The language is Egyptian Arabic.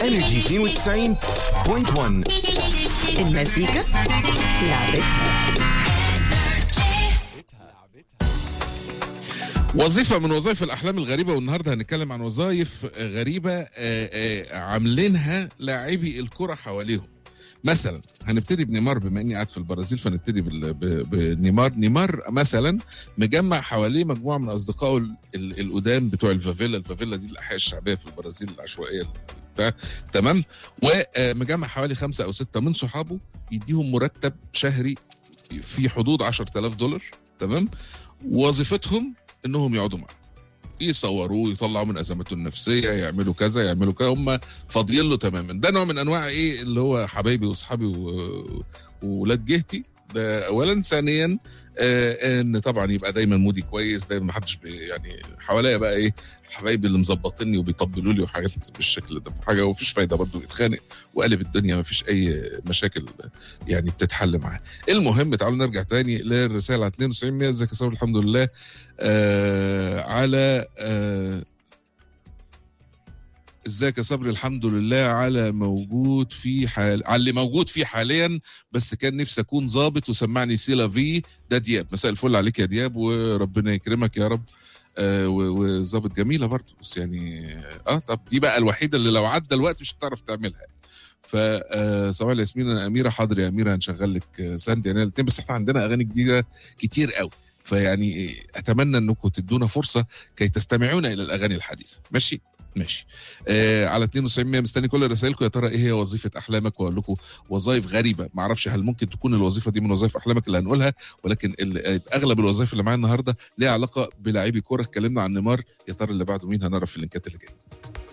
انرجي 92.1 المزيكا لعبتها وظيفة من وظائف الأحلام الغريبة والنهاردة هنتكلم عن وظائف غريبة آه، آه، عاملينها لاعبي الكرة حواليهم مثلا هنبتدي بنيمار بما اني قاعد في البرازيل فنبتدي بال- ب- بنيمار نيمار مثلا مجمع حواليه مجموعه من اصدقائه ال- ال- القدام بتوع الفافيلا الفافيلا دي الاحياء الشعبيه في البرازيل العشوائيه بتاع تمام ومجمع حوالي خمسه او سته من صحابه يديهم مرتب شهري في حدود 10000 دولار تمام وظيفتهم انهم يقعدوا معاه يصوروه يطلعوا من ازماته النفسيه يعملوا كذا يعملوا كذا هم فاضيين له تماما ده نوع من انواع ايه اللي هو حبايبي واصحابي و- وولاد جهتي ده اولا ثانيا آه ان طبعا يبقى دايما مودي كويس دايما ما حدش بي- يعني حواليا بقى ايه حبايبي اللي مظبطيني وبيطبلوا لي وحاجات بالشكل ده في حاجه ومفيش فايده برضه يتخانق وقلب الدنيا مفيش اي مشاكل يعني بتتحل معاه المهم تعالوا نرجع تاني للرساله على 92 100 ازيك يا صبري الحمد لله آه على آه ازيك يا صبري الحمد لله على موجود في حال على اللي موجود فيه حاليا بس كان نفسي اكون ظابط وسمعني سيلا في ده دياب مساء الفل عليك يا دياب وربنا يكرمك يا رب آه و- وظابط جميله برضه بس يعني اه طب دي بقى الوحيده اللي لو عدى الوقت مش هتعرف تعملها ف آه، صباح الياسمين انا اميره حاضر يا اميره هنشغل لك آه، ساندي انا الاثنين بس احنا عندنا اغاني جديده كتير قوي فيعني اتمنى انكم تدونا فرصه كي تستمعون الى الاغاني الحديثه ماشي ماشي آه على 92 مستني كل رسائلكم يا ترى ايه هي وظيفه احلامك واقول لكم وظائف غريبه ما اعرفش هل ممكن تكون الوظيفه دي من وظائف احلامك اللي هنقولها ولكن ال- آه، اغلب الوظائف اللي معايا النهارده ليها علاقه بلاعبي كوره اتكلمنا عن نيمار يا ترى اللي بعده مين هنعرف في اللينكات اللي جايه